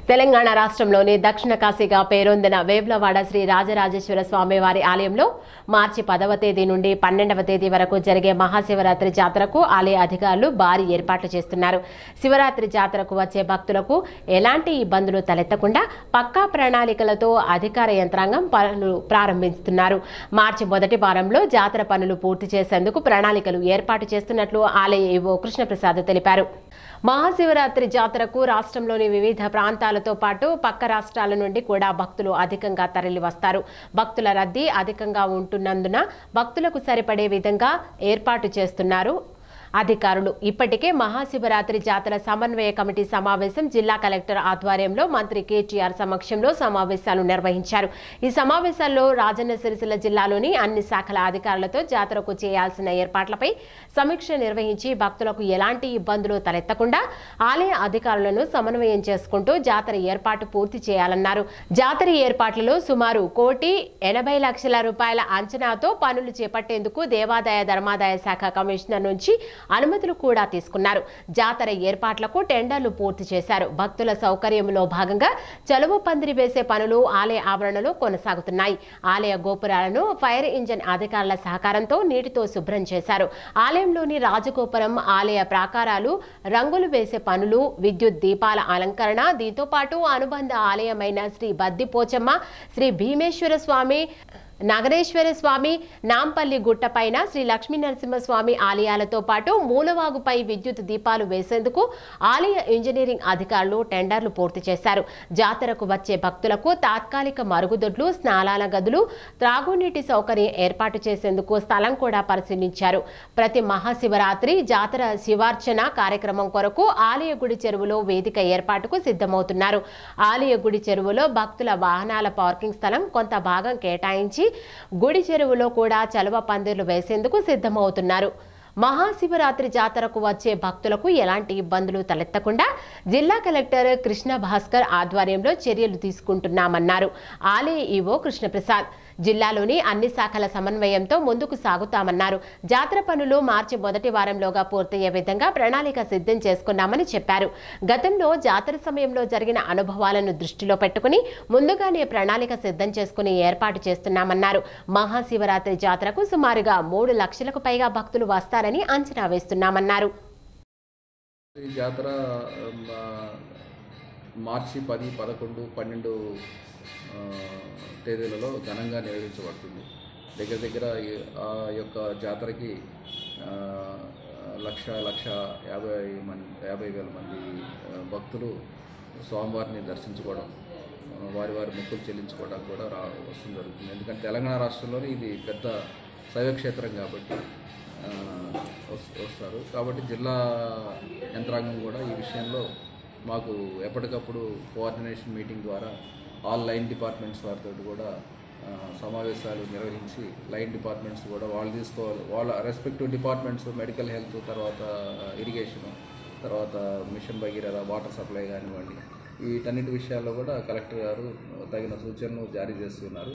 తెలంగాణ రాష్ట్రంలోని దక్షిణ కాశీగా పేరొందిన వేవ్లవాడ శ్రీ రాజరాజేశ్వర స్వామి వారి ఆలయంలో మార్చి పదవ తేదీ నుండి పన్నెండవ తేదీ వరకు జరిగే మహాశివరాత్రి జాతరకు ఆలయ అధికారులు భారీ ఏర్పాట్లు చేస్తున్నారు శివరాత్రి జాతరకు వచ్చే భక్తులకు ఎలాంటి ఇబ్బందులు తలెత్తకుండా పక్కా ప్రణాళికలతో అధికార యంత్రాంగం పనులు ప్రారంభిస్తున్నారు మార్చి మొదటి వారంలో జాతర పనులు పూర్తి చేసేందుకు ప్రణాళికలు ఏర్పాటు చేస్తున్నట్లు ఆలయ ఈవో కృష్ణప్రసాద్ తెలిపారు మహాశివరాత్రి జాతరకు రాష్ట్రంలోని వివిధ ప్రాంతాలతో పాటు పక్క రాష్ట్రాల నుండి కూడా భక్తులు అధికంగా తరలి వస్తారు భక్తుల రద్దీ అధికంగా ఉంటున్నందున భక్తులకు సరిపడే విధంగా ఏర్పాటు చేస్తున్నారు అధికారులు ఇప్పటికే మహాశివరాత్రి జాతర సమన్వయ కమిటీ సమావేశం జిల్లా కలెక్టర్ ఆధ్వర్యంలో మంత్రి కేటీఆర్ సమక్షంలో సమావేశాలు నిర్వహించారు ఈ సమావేశాల్లో రాజన్న సిరిసిల్ల జిల్లాలోని అన్ని శాఖల అధికారులతో జాతరకు చేయాల్సిన ఏర్పాట్లపై సమీక్ష నిర్వహించి భక్తులకు ఎలాంటి ఇబ్బందులు తలెత్తకుండా ఆలయ అధికారులను సమన్వయం చేసుకుంటూ జాతర ఏర్పాటు పూర్తి చేయాలన్నారు జాతర ఏర్పాట్లలో సుమారు కోటి ఎనభై లక్షల రూపాయల అంచనాతో పనులు చేపట్టేందుకు దేవాదాయ ధర్మాదాయ శాఖ కమిషనర్ నుంచి అనుమతులు కూడా తీసుకున్నారు జాతర ఏర్పాట్లకు టెండర్లు పూర్తి చేశారు భక్తుల సౌకర్యంలో భాగంగా చలువ పందిరి వేసే పనులు ఆలయ ఆవరణలో కొనసాగుతున్నాయి ఆలయ గోపురాలను ఫైర్ ఇంజన్ అధికారుల సహకారంతో నీటితో శుభ్రం చేశారు ఆలయంలోని రాజగోపురం ఆలయ ప్రాకారాలు రంగులు వేసే పనులు విద్యుత్ దీపాల అలంకరణ దీంతో పాటు అనుబంధ ఆలయమైన శ్రీ బద్ది పోచమ్మ శ్రీ భీమేశ్వర స్వామి నగరేశ్వర స్వామి నాంపల్లి గుట్టపైన శ్రీ లక్ష్మీ నరసింహస్వామి ఆలయాలతో పాటు మూలవాగుపై విద్యుత్ దీపాలు వేసేందుకు ఆలయ ఇంజనీరింగ్ అధికారులు టెండర్లు పూర్తి చేశారు జాతరకు వచ్చే భక్తులకు తాత్కాలిక మరుగుదొడ్లు స్నానాల గదులు త్రాగునీటి సౌకర్యం ఏర్పాటు చేసేందుకు స్థలం కూడా పరిశీలించారు ప్రతి మహాశివరాత్రి జాతర శివార్చన కార్యక్రమం కొరకు ఆలయ గుడి చెరువులో వేదిక ఏర్పాటుకు సిద్ధమవుతున్నారు ఆలయ గుడి చెరువులో భక్తుల వాహనాల పార్కింగ్ స్థలం కొంత భాగం కేటాయించి గుడి చెరువులో కూడా చలువ పందిర్లు వేసేందుకు సిద్ధమవుతున్నారు మహాశివరాత్రి జాతరకు వచ్చే భక్తులకు ఎలాంటి ఇబ్బందులు తలెత్తకుండా జిల్లా కలెక్టర్ కృష్ణ భాస్కర్ ఆధ్వర్యంలో చర్యలు తీసుకుంటున్నామన్నారు ఆలయ ఈవో కృష్ణప్రసాద్ జిల్లాలోని అన్ని శాఖల సమన్వయంతో ముందుకు సాగుతామన్నారు జాతర పనులు మార్చి మొదటి వారంలోగా పూర్తయ్యే విధంగా ప్రణాళిక సిద్ధం చేసుకున్నామని చెప్పారు గతంలో జాతర సమయంలో జరిగిన అనుభవాలను దృష్టిలో పెట్టుకుని ముందుగానే ప్రణాళిక సిద్ధం చేసుకుని ఏర్పాటు చేస్తున్నామన్నారు మహాశివరాత్రి జాతరకు సుమారుగా మూడు లక్షలకు పైగా భక్తులు వస్తారని అంచనా వేస్తున్నామన్నారు ఈ జాతర ఆ, మార్చి పది పదకొండు పన్నెండు ఆ, తేదీలలో ఘనంగా నిర్వహించబడుతుంది దగ్గర దగ్గర ఈ- ఆ యొక్క జాతరకి ఆ, లక్ష లక్ష యాభై మంది యాభై వేల మంది ఆ, భక్తులు స్వామివారిని దర్శించుకోవడం ఆ, వారి వారి మొక్కులు చెల్లించుకోవడానికి కూడా రా వస్తుంది జరుగుతుంది ఎందుకంటే తెలంగాణ రాష్ట్రంలోని ఇది పెద్ద శైవక్షేత్రం కాబట్టి ఆ, వస్- వస్తారు కాబట్టి జిల్లా యంత్రాంగం కూడా ఈ విషయంలో మాకు ఎప్పటికప్పుడు కోఆర్డినేషన్ మీటింగ్ ద్వారా ఆల్ లైన్ డిపార్ట్మెంట్స్ వారితో కూడా ఆ, సమావేశాలు నిర్వహించి లైన్ డిపార్ట్మెంట్స్ కూడా వాళ్ళు తీసుకోవాలి వాళ్ళ రెస్పెక్టివ్ డిపార్ట్మెంట్స్ మెడికల్ హెల్త్ తర్వాత ఇరిగేషన్ తర్వాత మిషన్ భగీరథ వాటర్ సప్లై కానివ్వండి వీటన్నిటి విషయాల్లో కూడా కలెక్టర్ గారు తగిన సూచనలు జారీ చేస్తున్నారు